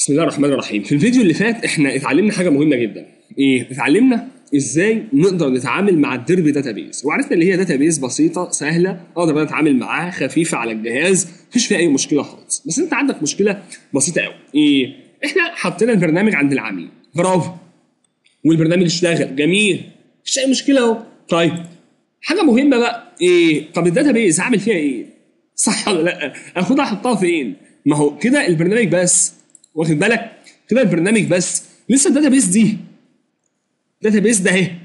بسم الله الرحمن الرحيم في الفيديو اللي فات احنا اتعلمنا حاجه مهمه جدا ايه اتعلمنا ازاي نقدر نتعامل مع الديربي داتابيز وعرفنا اللي هي داتابيز بسيطه سهله اقدر انا اتعامل معاها خفيفه على الجهاز مفيش فيها اي مشكله خالص بس انت عندك مشكله بسيطه قوي ايه احنا حطينا البرنامج عند العميل برافو والبرنامج اشتغل جميل مفيش اي مشكله اهو طيب حاجه مهمه بقى ايه طب الداتابيز هعمل فيها ايه صح ولا لا اخدها احطها فين ما هو كده البرنامج بس واخد بالك كده البرنامج بس لسه الداتابيس دي الداتابيس ده اهي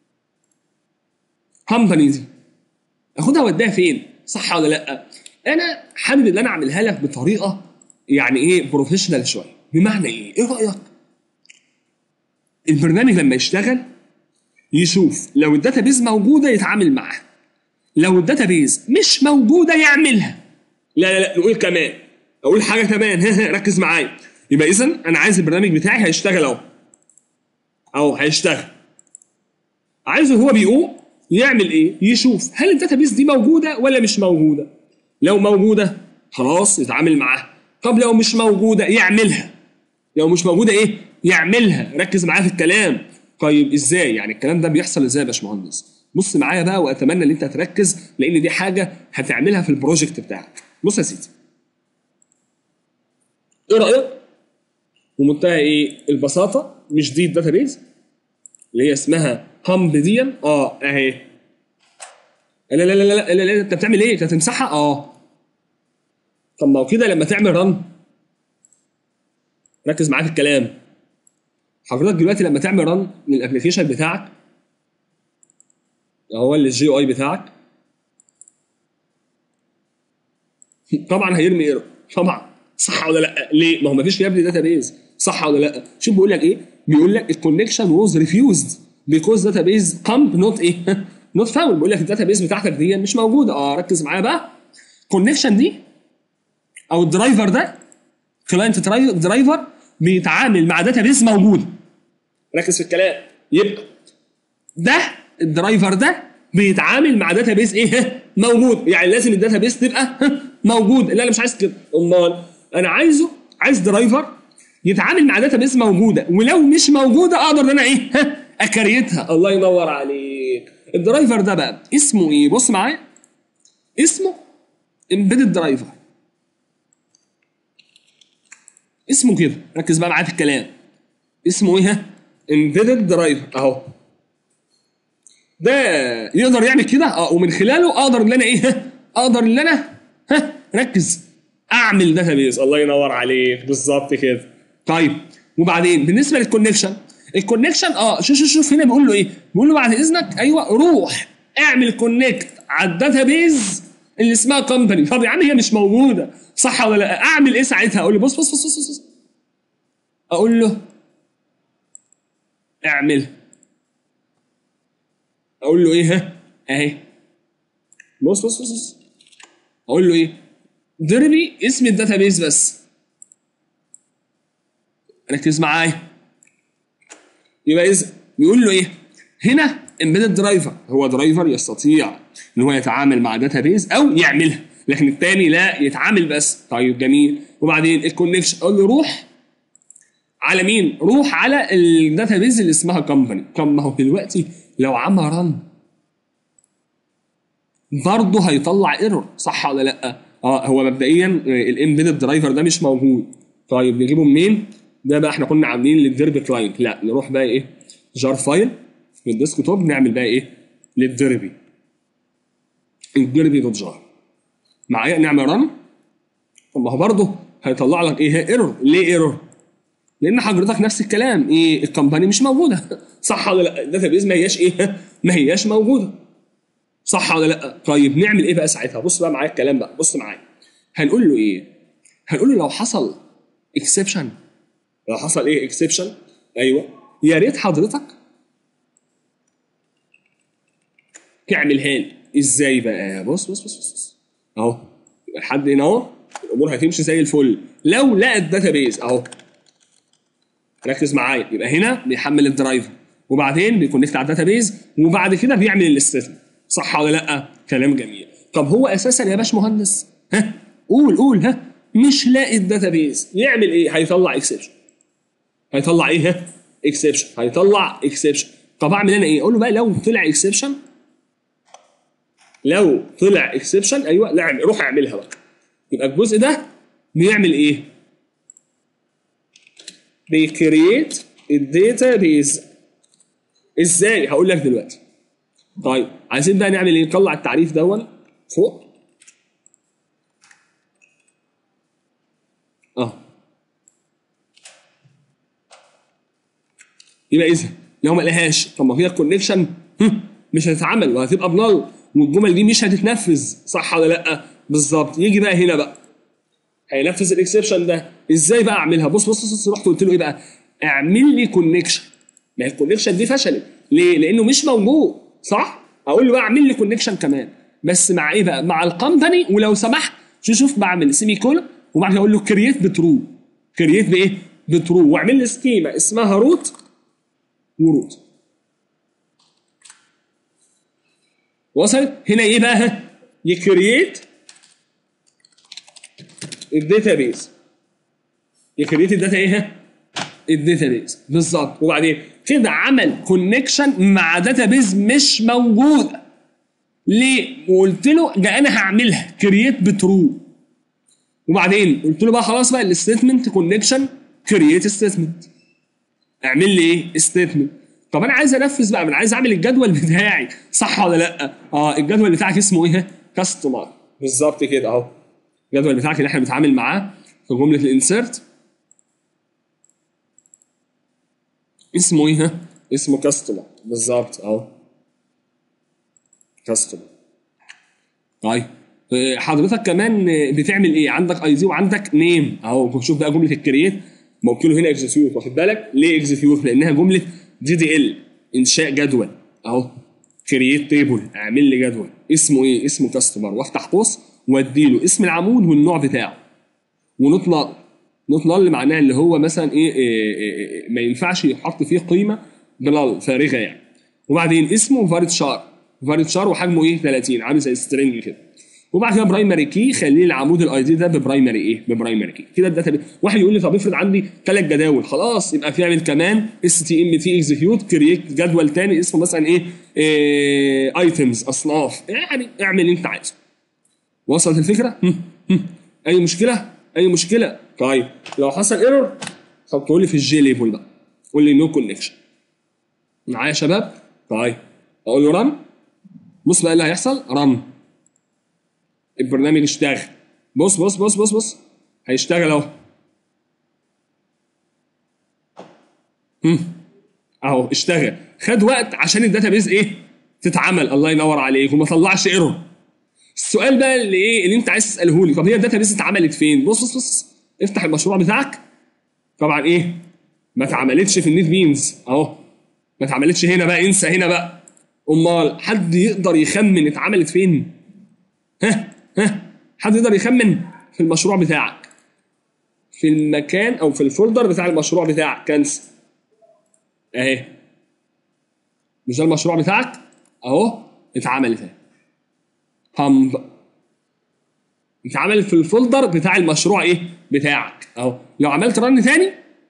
كومباني دي اخدها واديها فين صح ولا لا انا حابب ان انا اعملها لك بطريقه يعني ايه بروفيشنال شويه بمعنى ايه ايه رايك البرنامج لما يشتغل يشوف لو الداتابيز موجوده يتعامل معاها لو الداتابيز مش موجوده يعملها لا لا لا نقول كمان اقول حاجه كمان ركز معايا يبقى اذا انا عايز البرنامج بتاعي هيشتغل اهو اهو هيشتغل عايزه هو بيقوم يعمل ايه يشوف هل الداتابيس دي موجوده ولا مش موجوده لو موجوده خلاص يتعامل معاها طب لو مش موجوده يعملها لو مش موجوده ايه يعملها ركز معايا في الكلام طيب ازاي يعني الكلام ده بيحصل ازاي يا باشمهندس بص معايا بقى واتمنى ان انت تركز لان دي حاجه هتعملها في البروجكت بتاعك بص يا سيدي ايه رايك ومنتهى ايه البساطه مش دي الداتابيز اللي هي اسمها هامب دي اه اهي لا لا لا لا لا, لا, لا انت بتعمل ايه؟ انت هتمسحها؟ اه طب ما هو كده لما تعمل رن ركز معايا في الكلام حضرتك دلوقتي لما تعمل رن للابلكيشن بتاعك هو اللي الجي اي بتاعك طبعا هيرمي ايرور طبعا صح ولا لا ليه ما هو ما فيش يا ابني داتابيز صح ولا لا شوف بيقول لك ايه بيقول لك الكونكشن ووز ريفيوزد بيكوز داتابيز كامب نوت ايه نوت فاوند بيقول لك الداتابيز بتاعتك دي مش موجوده اه ركز معايا بقى الكونكشن دي او الدرايفر ده كلاينت درايفر بيتعامل مع داتابيز موجوده ركز في الكلام يبقى ده الدرايفر ده بيتعامل مع داتابيز ايه موجود يعني لازم الداتابيز تبقى موجود لا انا مش عايز كده امال انا عايزه عايز درايفر يتعامل مع داتابيز موجوده ولو مش موجوده اقدر ان انا ايه اكريتها الله ينور عليك الدرايفر ده بقى اسمه ايه بص معايا اسمه امبيدد درايفر اسمه كده ركز بقى معايا في الكلام اسمه ايه امبيدد درايفر اهو ده يقدر يعمل كده اه ومن خلاله اقدر ان انا ايه اقدر ان انا ها ركز اعمل داتابيز الله ينور عليك بالظبط كده طيب وبعدين بالنسبه للكونكشن الكونكشن اه شوف شوف شوف هنا بيقول له ايه بيقول له بعد اذنك ايوه روح اعمل كونكت على الداتابيز اللي اسمها كومباني طب يا عم هي مش موجوده صح ولا لا اعمل ايه ساعتها اقول له بص بص بص بص, بص. اقول له اعمل اقول له ايه ها اهي بص بص بص, بص. اقول له ايه دربي اسم الداتابيز بس ركز معايا يبقى اذا بيقول له ايه هنا امبيدد درايفر هو درايفر يستطيع ان هو يتعامل مع داتابيز او يعملها لكن الثاني لا يتعامل بس طيب جميل وبعدين الكونكشن اقول له روح على مين؟ روح على الداتابيز اللي اسمها كومباني طب ما هو دلوقتي لو عمل رن برضه هيطلع ايرور صح ولا لا؟ اه هو مبدئيا الامبيدد درايفر ده مش موجود طيب نجيبه منين؟ ده بقى احنا كنا عاملين للديربي كلاينت لا نروح بقى ايه؟ جار فايل في الديسك توب نعمل بقى ايه؟ للديربي الديربي دوت جار معايا نعمل رن طب ما هو برضه هيطلع لك ايه؟ ايرور ليه ايرور؟ لان حضرتك نفس الكلام ايه الكمباني مش موجوده صح ولا لا الداتابيز ما هياش ايه ما هياش موجوده صح ولا لا طيب نعمل ايه بقى ساعتها بص بقى معايا الكلام بقى بص معايا هنقول له ايه هنقول له لو حصل اكسبشن لو حصل ايه اكسبشن ايوه يا ريت حضرتك تعملها لي ازاي بقى بص بص بص بص اهو لحد هنا اهو الامور هتمشي زي الفل لو لقى الداتابيز اهو ركز معايا يبقى هنا بيحمل الدرايفر وبعدين بيكونكت على الداتابيز وبعد كده بيعمل الاستثناء صح ولا لا كلام جميل طب هو اساسا يا باشمهندس ها قول قول ها مش لاقي الداتابيز يعمل ايه هيطلع اكسبشن هيطلع ايه اكسبشن هيطلع اكسبشن طب اعمل انا ايه اقول له بقى لو طلع اكسبشن لو طلع اكسبشن ايوه لا اعمل- روح اعملها بقى يبقى الجزء ده بيعمل ايه بيكريت الداتا بيز ازاي هقول لك دلوقتي طيب عايزين بقى نعمل ايه نطلع التعريف دون فوق اه يبقى اذا لو ما لقاهاش طب ما هي الكونكشن مش هتتعمل وهتبقى بنال والجمل دي مش هتتنفذ صح ولا لا بالظبط يجي بقى هنا بقى هينفذ الاكسبشن ده ازاي بقى اعملها بص بص بص رحت قلت له ايه بقى اعمل لي كونكشن ما هي الكونكشن دي فشلت ليه لانه مش موجود صح اقول له بقى اعمل لي كونكشن كمان بس مع ايه بقى مع الكومباني ولو سمحت شوف شوف بعمل سيمي كولن وبعد كده اقول له كرييت بترو كرييت بايه بترو واعمل لي سكيما اسمها روت وروت وصل هنا ايه بقى ها؟ يكرييت الداتابيز يكريت الداتا ايه ها؟ الداتابيز بالظبط وبعدين كده عمل كونكشن مع داتابيز مش موجوده ليه؟ وقلت له ده انا هعملها كرييت بترو وبعدين قلت له بقى خلاص بقى الستيتمنت كونكشن كرييت ستيتمنت اعمل لي ايه؟ ستيتمنت طب انا عايز انفذ بقى انا عايز اعمل الجدول بتاعي صح ولا لا؟ اه الجدول بتاعك اسمه ايه؟ كاستمر بالظبط كده اهو الجدول بتاعك اللي احنا بنتعامل معاه في جمله الانسيرت اسمه ايه؟ ها؟ اسمه كاستمر بالظبط اهو كاستمر طيب آه، حضرتك كمان آه، بتعمل ايه؟ عندك اي دي وعندك نيم اهو شوف بقى جمله الكرييت ممكن له هنا اكزيكيوت واخد بالك؟ ليه اكزيكيوت؟ لانها جمله دي دي ال انشاء جدول اهو كرييت تيبل اعمل لي جدول اسمه ايه؟ اسمه كاستمر وافتح قوس وادي له اسم العمود والنوع بتاعه ونوت نل نوت نل معناها اللي هو مثلا ايه, إيه, إيه, إيه ما ينفعش يحط فيه قيمه بنل فارغه يعني وبعدين اسمه فاريت شار فاريت شار وحجمه ايه 30 عامل زي سترينج كده وبعد كده برايمري كي خليه العمود الاي دي ده ببرايمري ايه ببرايمري كي كده الداتا بي. واحد يقول لي طب افرض عندي ثلاث جداول خلاص يبقى في اعمل كمان اس تي ام تي اكزكيوت كرييت جدول تاني اسمه مثلا ايه, إيه ايتمز اصناف يعني اعمل اللي انت عايزه وصلت الفكره؟ هم، هم. اي مشكله؟ اي مشكله؟ طيب لو حصل ايرور حطوا لي في الجي ليبل بقى قول لي نو كونكشن معايا يا شباب؟ طيب اقول له رن بص بقى اللي هيحصل رن البرنامج اشتغل بص بص بص بص بص هيشتغل اهو هم. اهو اشتغل خد وقت عشان الداتابيز ايه تتعمل الله ينور عليك وما طلعش ايرور السؤال بقى اللي ايه اللي انت عايز تساله لي طب هي الداتا بيز اتعملت فين بص بص بص افتح المشروع بتاعك طبعا ايه ما اتعملتش في النيت بينز اهو ما اتعملتش هنا بقى انسى هنا بقى امال حد يقدر يخمن اتعملت فين ها ها حد يقدر يخمن في المشروع بتاعك في المكان او في الفولدر بتاع المشروع بتاعك كنسل اهي مش ده المشروع بتاعك اهو اتعملت اهي pump اتعمل في الفولدر بتاع المشروع ايه بتاعك اهو لو عملت رن تاني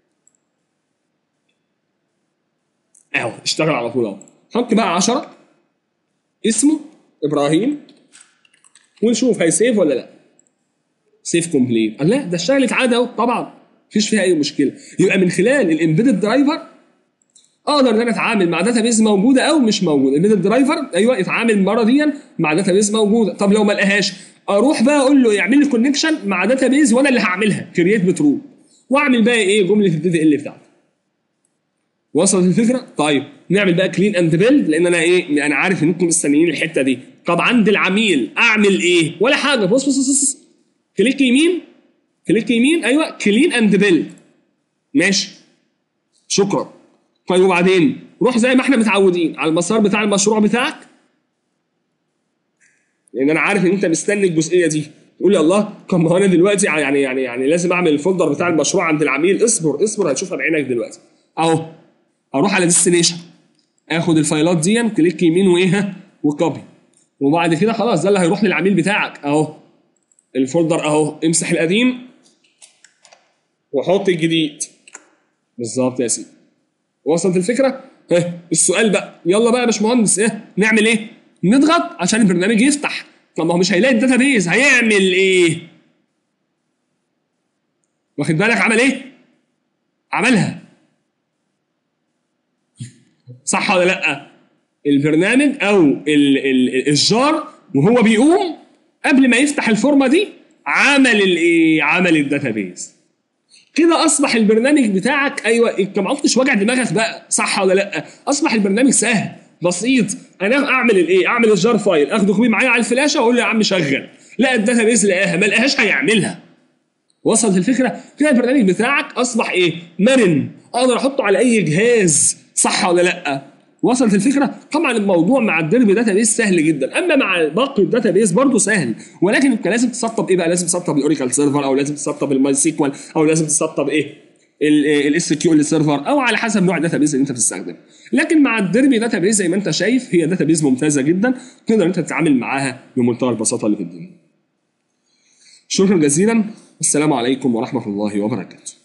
اهو اشتغل على طول اهو حط بقى 10 اسمه ابراهيم ونشوف هيسيف ولا لا سيف كومبليت لا ده اشتغلت عادي اهو طبعا مفيش فيها اي مشكله يبقى من خلال الامبيدد درايفر اقدر ان انا اتعامل مع داتا بيز موجوده او مش موجوده الامبيدد درايفر ايوه يتعامل المره دي مع داتا بيز موجوده طب لو ما لقاهاش اروح بقى اقول له يعمل لي كونكشن مع داتا بيز وانا اللي هعملها كرييت بترو واعمل بقى ايه جمله الدي دي ال بتاعتي وصلت الفكره طيب نعمل بقى كلين اند بيلد لان انا ايه انا عارف ان انتم مستنيين الحته دي طب عند العميل اعمل ايه ولا حاجه بص بص بص, بص. كليك يمين كليك يمين ايوه كلين اند بيلد ماشي شكرا طيب وبعدين روح زي ما احنا متعودين على المسار بتاع المشروع بتاعك لان انا عارف ان انت مستني الجزئيه دي تقول لي الله طب ما هو انا دلوقتي يعني يعني يعني لازم اعمل الفولدر بتاع المشروع عند العميل اصبر اصبر هتشوفها بعينك دلوقتي اهو اروح على ديستنيشن اخد الفايلات دي كليك يمين وايه وكوبي وبعد كده خلاص ده اللي هيروح للعميل بتاعك اهو الفولدر اهو امسح القديم وحط الجديد بالظبط يا سيدي وصلت الفكره؟ ها السؤال بقى يلا بقى يا باشمهندس ايه نعمل ايه؟ نضغط عشان البرنامج يفتح طب ما هو مش هيلاقي الداتابيز هيعمل ايه؟ واخد بالك عمل ايه؟ عملها صح ولا لا؟ البرنامج او ال ال الجار وهو بيقوم قبل ما يفتح الفورمه دي عمل الايه؟ عمل الداتابيز كده اصبح البرنامج بتاعك ايوه انت ما عدتش واجع دماغك بقى صح ولا لا؟ اصبح البرنامج سهل بسيط انا اعمل الايه؟ اعمل الجار فايل اخده كوبي معايا على الفلاشه واقول له يا عم شغل لا الداتابيز لقاها ما لقاهاش هيعملها وصلت الفكره كده البرنامج بتاعك اصبح ايه مرن اقدر احطه على اي جهاز صح ولا لا وصلت الفكره طبعا الموضوع مع الديربي داتابيز سهل جدا اما مع باقي الداتابيز برضه سهل ولكن انت لازم تسطب ايه بقى لازم تسطب الاوراكل سيرفر او لازم تسطب الماي سيكوال او لازم تسطب ايه الاس كيو ال سيرفر او على حسب نوع الداتابيز اللي انت بتستخدمه لكن مع الديربي داتابيز زي ما انت شايف هي داتابيز ممتازه جدا تقدر انت تتعامل معاها بمنتهى البساطه اللي في الدنيا شكرا جزيلا السلام عليكم ورحمه الله وبركاته